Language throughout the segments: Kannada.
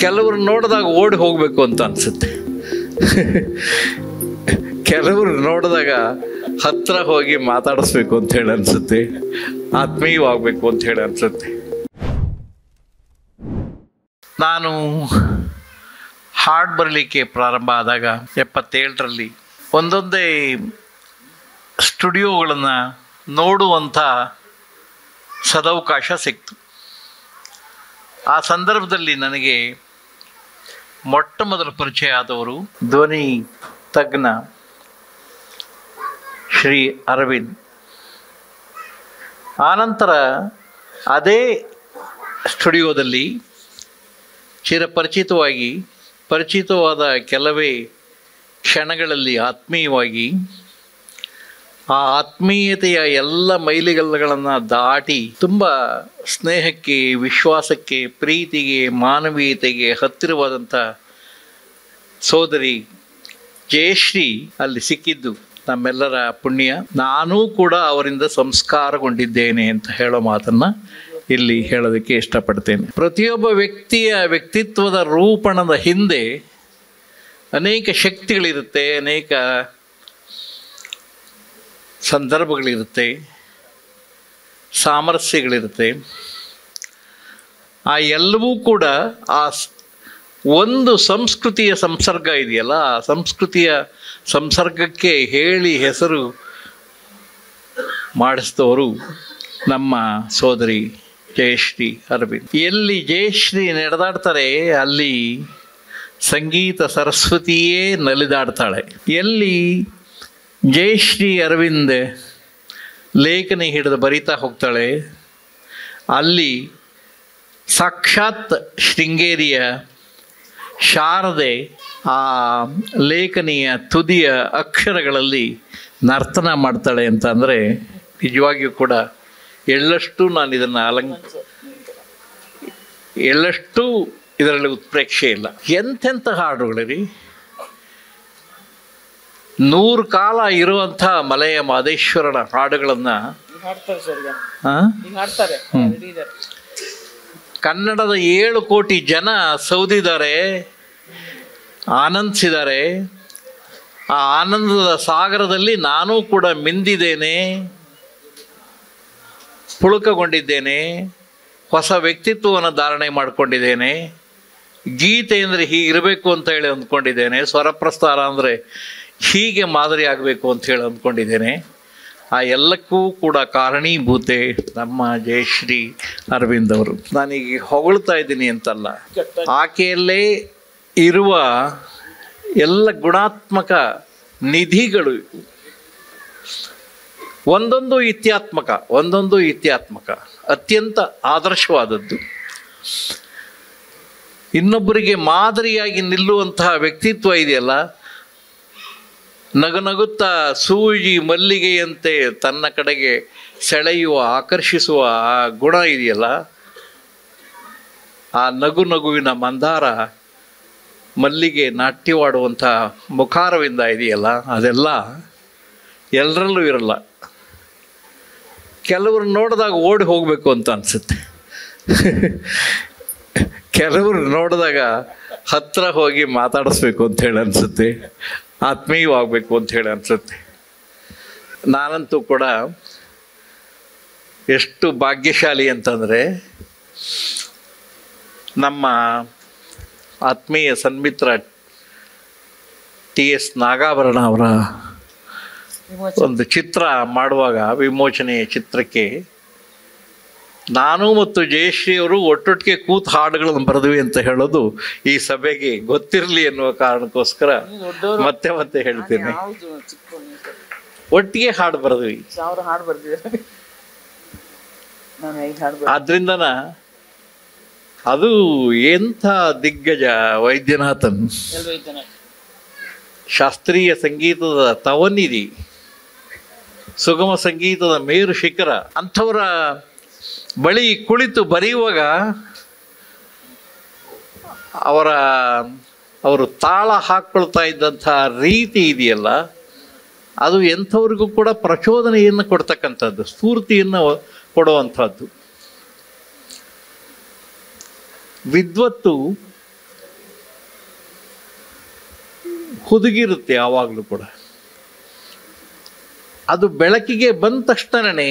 ಕೆಲವರು ನೋಡಿದಾಗ ಓಡಿ ಹೋಗಬೇಕು ಅಂತ ಅನಿಸುತ್ತೆ ಕೆಲವರು ನೋಡಿದಾಗ ಹತ್ರ ಹೋಗಿ ಮಾತಾಡಿಸ್ಬೇಕು ಅಂತ ಹೇಳಿ ಅನಿಸುತ್ತೆ ಆತ್ಮೀಯವಾಗಬೇಕು ಅಂತ ಹೇಳಿ ಅನಿಸುತ್ತೆ ನಾನು ಹಾಡು ಬರಲಿಕ್ಕೆ ಪ್ರಾರಂಭ ಆದಾಗ ಎಪ್ಪತ್ತೇಳರಲ್ಲಿ ಒಂದೊಂದೇ ಸ್ಟುಡಿಯೋಗಳನ್ನು ನೋಡುವಂಥ ಸದವಕಾಶ ಸಿಕ್ತು ಆ ಸಂದರ್ಭದಲ್ಲಿ ನನಗೆ ಮೊಟ್ಟ ಮೊದಲ ಪರಿಚಯ ಆದವರು ಧ್ವನಿ ತಜ್ಞ ಶ್ರೀ ಅರವಿಂದ್ ಆನಂತರ ಅದೇ ಸ್ಟುಡಿಯೋದಲ್ಲಿ ಚಿರಪರಿಚಿತವಾಗಿ ಪರಿಚಿತವಾದ ಕೆಲವೇ ಕ್ಷಣಗಳಲ್ಲಿ ಆತ್ಮೀಯವಾಗಿ ಆ ಆತ್ಮೀಯತೆಯ ಎಲ್ಲ ಮೈಲಿಗಲ್ಲಗಳನ್ನು ದಾಟಿ ತುಂಬ ಸ್ನೇಹಕ್ಕೆ ವಿಶ್ವಾಸಕ್ಕೆ ಪ್ರೀತಿಗೆ ಮಾನವೀಯತೆಗೆ ಹತ್ತಿರವಾದಂಥ ಸೋದರಿ ಜಯಶ್ರೀ ಅಲ್ಲಿ ಸಿಕ್ಕಿದ್ದು ನಮ್ಮೆಲ್ಲರ ಪುಣ್ಯ ನಾನೂ ಕೂಡ ಅವರಿಂದ ಸಂಸ್ಕಾರಗೊಂಡಿದ್ದೇನೆ ಅಂತ ಹೇಳೋ ಮಾತನ್ನು ಇಲ್ಲಿ ಹೇಳೋದಕ್ಕೆ ಇಷ್ಟಪಡ್ತೇನೆ ಪ್ರತಿಯೊಬ್ಬ ವ್ಯಕ್ತಿಯ ವ್ಯಕ್ತಿತ್ವದ ರೂಪಣದ ಹಿಂದೆ ಅನೇಕ ಶಕ್ತಿಗಳಿರುತ್ತೆ ಅನೇಕ ಸಂದರ್ಭಗಳಿರುತ್ತೆ ಸಾಮರಸ್ಯಗಳಿರುತ್ತೆ ಆ ಎಲ್ಲವೂ ಕೂಡ ಆ ಸ್- ಒಂದು ಸಂಸ್ಕೃತಿಯ ಸಂಸರ್ಗ ಇದೆಯಲ್ಲ ಆ ಸಂಸ್ಕೃತಿಯ ಸಂಸರ್ಗಕ್ಕೆ ಹೇಳಿ ಹೆಸರು ಮಾಡಿಸಿದವರು ನಮ್ಮ ಸೋದರಿ ಜಯಶ್ರೀ ಅರವಿಂದ್ ಎಲ್ಲಿ ಜಯಶ್ರೀ ನಡೆದಾಡ್ತಾರೆ ಅಲ್ಲಿ ಸಂಗೀತ ಸರಸ್ವತಿಯೇ ನಲಿದಾಡ್ತಾಳೆ ಎಲ್ಲಿ ಜಯಶ್ರೀ ಅರವಿಂದ್ ಲೇಖನಿ ಹಿಡಿದು ಬರಿತಾ ಹೋಗ್ತಾಳೆ ಅಲ್ಲಿ ಸಾಕ್ಷಾತ್ ಶೃಂಗೇರಿಯ ಶಾರದೆ ಆ ಲೇಖನಿಯ ತುದಿಯ ಅಕ್ಷರಗಳಲ್ಲಿ ನರ್ತನ ಮಾಡ್ತಾಳೆ ಅಂತ ಅಂದರೆ ನಿಜವಾಗಿಯೂ ಕೂಡ ಎಳ್ಳಷ್ಟು ನಾನು ಇದನ್ನು ಅಲಂಕ ಎಳ್ಳಷ್ಟು ಇದರಲ್ಲಿ ಉತ್ಪ್ರೇಕ್ಷೆ ಇಲ್ಲ ಎಂತೆಂಥ ಹಾಡುಗಳಿರಿ ನೂರು ಕಾಲ ಇರುವಂಥ ಮಲೆಯ ಮಾದೇಶ್ವರನ ಹಾಡುಗಳನ್ನು ಈಗ ಹಾಡ್ತಾರೆ ಸರ್ ಈಗ ಆ? ಈಗ ಹಾಡ್ತಾರೆ ರೆಡಿ ಇದ್ದಾರೆ ಕನ್ನಡದ ಏಳು ಕೋಟಿ ಜನ ಸೌದಿದ್ದಾರೆ ಆನಂದಿಸಿದ್ದಾರೆ ಆ ಆನಂದದ ಸಾಗರದಲ್ಲಿ ನಾನೂ ಕೂಡ ಮಿಂದಿದ್ದೇನೆ ಪುಳುಕಗೊಂಡಿದ್ದೇನೆ ಹೊಸ ವ್ಯಕ್ತಿತ್ವವನ್ನು ಧಾರಣೆ ಮಾಡಿಕೊಂಡಿದ್ದೇನೆ ಗೀತೆ ಅಂದರೆ ಹೀಗಿರಬೇಕು ಅಂತ ಹೇಳಿ ಅಂದ್ಕೊಂಡಿದ್ದೇನೆ ಸ್ವರಪ್ರಸ್ತಾರ ಅಂದರೆ ಹೀಗೆ ಮಾದರಿ ಆಗಬೇಕು ಅಂತ ಹೇಳಿ ಅಂದ್ಕೊಂಡಿದ್ದೇನೆ ಆ ಎಲ್ಲಕ್ಕೂ ಕೂಡ ಕಾರಣೀಭೂತೆ ನಮ್ಮ ಜಯಶ್ರೀ ಅರವಿಂದ್ ಅವರು ನಾನೀಗ ಹೊಗಳ್ತಾ ಇದ್ದೀನಿ ಅಂತಲ್ಲ ಆಕೆಯಲ್ಲೇ ಇರುವ ಎಲ್ಲ ಗುಣಾತ್ಮಕ ನಿಧಿಗಳು ಒಂದೊಂದು ಇತ್ಯಾತ್ಮಕ ಒಂದೊಂದು ಇತ್ಯಾತ್ಮಕ ಅತ್ಯಂತ ಆದರ್ಶವಾದದ್ದು ಇನ್ನೊಬ್ಬರಿಗೆ ಮಾದರಿಯಾಗಿ ನಿಲ್ಲುವಂತಹ ವ್ಯಕ್ತಿತ್ವ ಇದೆಯಲ್ಲ ನಗುನಗುತ್ತಾ ಸೂಜಿ ಮಲ್ಲಿಗೆಯಂತೆ ತನ್ನ ಕಡೆಗೆ ಸೆಳೆಯುವ ಆಕರ್ಷಿಸುವ ಆ ಗುಣ ಇದೆಯಲ್ಲ ಆ ನಗು ನಗುವಿನ ಮಂದಾರ ಮಲ್ಲಿಗೆ ನಾಟ್ಯವಾಡುವಂಥ ಮುಖಾರವಿಂದ ಇದೆಯಲ್ಲ ಅದೆಲ್ಲ ಎಲ್ಲರಲ್ಲೂ ಇರಲ್ಲ ಕೆಲವರು ನೋಡಿದಾಗ ಓಡಿ ಹೋಗಬೇಕು ಅಂತ ಅನಿಸುತ್ತೆ ಕೆಲವರು ನೋಡಿದಾಗ ಹತ್ರ ಹೋಗಿ ಮಾತಾಡಿಸ್ಬೇಕು ಅಂತ ಹೇಳಿ ಅನಿಸುತ್ತೆ ಆತ್ಮೀಯವಾಗಬೇಕು ಅಂತ ಹೇಳಿ ಅನಿಸುತ್ತೆ ನಾನಂತೂ ಕೂಡ ಎಷ್ಟು ಭಾಗ್ಯಶಾಲಿ ಅಂತಂದರೆ ನಮ್ಮ ಆತ್ಮೀಯ ಸನ್ಮಿತ್ರ ಟಿ ಎಸ್ ನಾಗಾಭರಣ ಅವರ ಒಂದು ಚಿತ್ರ ಮಾಡುವಾಗ ವಿಮೋಚನೆಯ ಚಿತ್ರಕ್ಕೆ ನಾನು ಮತ್ತು ಜಯಶ್ರೀ ಅವರು ಒಟ್ಟೊಟ್ಟಿಗೆ ಕೂತು ಹಾಡುಗಳನ್ನು ಬರೆದ್ವಿ ಅಂತ ಹೇಳೋದು ಈ ಸಭೆಗೆ ಗೊತ್ತಿರಲಿ ಎನ್ನುವ ಕಾರಣಕ್ಕೋಸ್ಕರ ದೊಡ್ಡವರು ಮತ್ತೆ ಮತ್ತೆ ಹೇಳ್ತೀನಿ ಯಾವ್ದು ಚಿಕ್ಕ ಸರ್ ಒಟ್ಟಿಗೆ ಹಾಡು ಬರೆದ್ವಿ ಸಾವಿರ ಹಾಡು ಬರ್ದಿದ್ದಾರೆ ನಾನು ಐದು ಹಾಡು ಬರ್ದಿದ್ದೆ ಆದ್ರಿಂದನ ಅದು ಎಂಥ ದಿಗ್ಗಜ ವೈದ್ಯನಾಥನ್ ಎಲ್ರು ಐದು ಜನ ಶಾಸ್ತ್ರೀಯ ಸಂಗೀತದ ತವನಿಧಿ ಸುಗಮ ಸಂಗೀತದ ಮೇರು ಶಿಖರ ಅಂಥವರ ಬಳಿ ಕುಳಿತು ಬರೆಯುವಾಗ ಅವರ ಅವರು ತಾಳ ಹಾಕ್ಕೊಳ್ತಾ ಇದ್ದಂಥ ರೀತಿ ಇದೆಯಲ್ಲ ಅದು ಎಂಥವ್ರಿಗೂ ಕೂಡ ಪ್ರಚೋದನೆಯನ್ನು ಕೊಡ್ತಕ್ಕಂಥದ್ದು ಸ್ಫೂರ್ತಿಯನ್ನು ಕೊಡುವಂಥದ್ದು ವಿದ್ವತ್ತು ಹುದುಗಿರುತ್ತೆ ಯಾವಾಗಲೂ ಕೂಡ ಅದು ಬೆಳಕಿಗೆ ಬಂದ ತಕ್ಷಣನೇ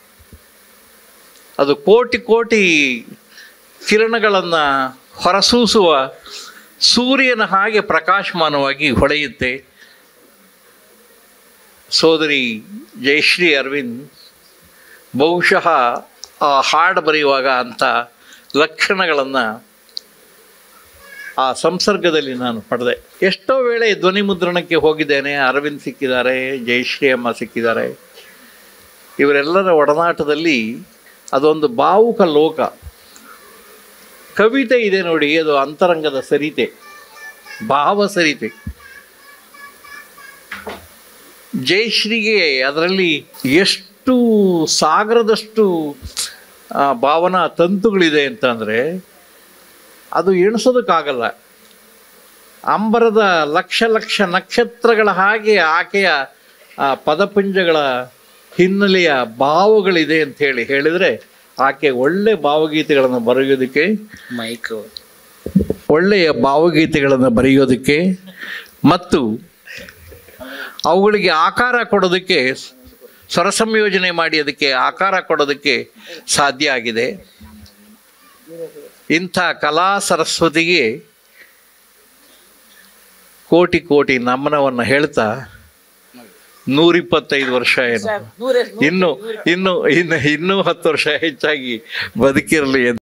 ಅದು ಕೋಟಿ ಕೋಟಿ ಕಿರಣಗಳನ್ನು ಹೊರಸೂಸುವ ಸೂರ್ಯನ ಹಾಗೆ ಪ್ರಕಾಶಮಾನವಾಗಿ ಹೊಳೆಯುತ್ತೆ ಸೋದರಿ ಜಯಶ್ರೀ ಅರವಿಂದ್ ಬಹುಶಃ ಆ ಹಾಡು ಬರೆಯುವಾಗ ಅಂಥ ಲಕ್ಷಣಗಳನ್ನು ಆ ಸಂಸರ್ಗದಲ್ಲಿ ನಾನು ಪಡೆದೆ ಎಷ್ಟೋ ವೇಳೆ ಧ್ವನಿ ಮುದ್ರಣಕ್ಕೆ ಹೋಗಿದ್ದೇನೆ ಅರವಿಂದ್ ಸಿಕ್ಕಿದ್ದಾರೆ ಜಯಶ್ರೀ ಅಮ್ಮ ಸಿಕ್ಕಿದ್ದಾರೆ ಇವರೆಲ್ಲರ ಒಡನಾಟದಲ್ಲಿ ಅದೊಂದು ಭಾವುಕ ಲೋಕ ಕವಿತೆ ಇದೆ ನೋಡಿ ಅದು ಅಂತರಂಗದ ಸರಿತೆ ಭಾವ ಸರಿತೆ ಜಯಶ್ರೀಗೆ ಅದರಲ್ಲಿ ಎಷ್ಟು ಸಾಗರದಷ್ಟು ಆ, ಭಾವನಾ ತಂತುಗಳಿದೆ ಅಂತಂದರೆ ಅದು ಎಣಿಸೋದಕ್ಕಾಗಲ್ಲ ಅಂಬರದ ಲಕ್ಷ ಲಕ್ಷ ನಕ್ಷತ್ರಗಳ ಹಾಗೆ ಆಕೆಯ ಆ ಪದಪುಂಜಗಳ ಹಿನ್ನೆಲೆಯ ಭಾವಗಳಿದೆ ಅಂತ ಹೇಳಿ ಹೇಳಿದರೆ ಆಕೆ ಒಳ್ಳೆ ಭಾವಗೀತೆಗಳನ್ನು ಬರೆಯೋದಕ್ಕೆ ಮೈಕ್ ಒಳ್ಳೆಯ ಭಾವಗೀತೆಗಳನ್ನು ಬರೆಯೋದಕ್ಕೆ ಮತ್ತು ಅವುಗಳಿಗೆ ಆಕಾರ ಕೊಡೋದಕ್ಕೆ ಸ್ವರ ಸಂಯೋಜನೆ ಮಾಡಿ ಅದಕ್ಕೆ ಆಕಾರ ಕೊಡೋದಕ್ಕೆ ಸಾಧ್ಯ ಆಗಿದೆ ಇಂಥ ಕಲಾ ಸರಸ್ವತಿಗೆ ಕೋಟಿ ಕೋಟಿ ನಮನವನ್ನು ಹೇಳ್ತಾ ನೂರಿಪ್ಪತ್ತೈದು ವರ್ಷ ಏನು ನೂರೇ ಇನ್ನು ಇನ್ನು ಇನ್ನು ಇನ್ನೂ ಹತ್ತು ವರ್ಷ ಹೆಚ್ಚಾಗಿ ಬದುಕಿರಲಿ ಅಂತ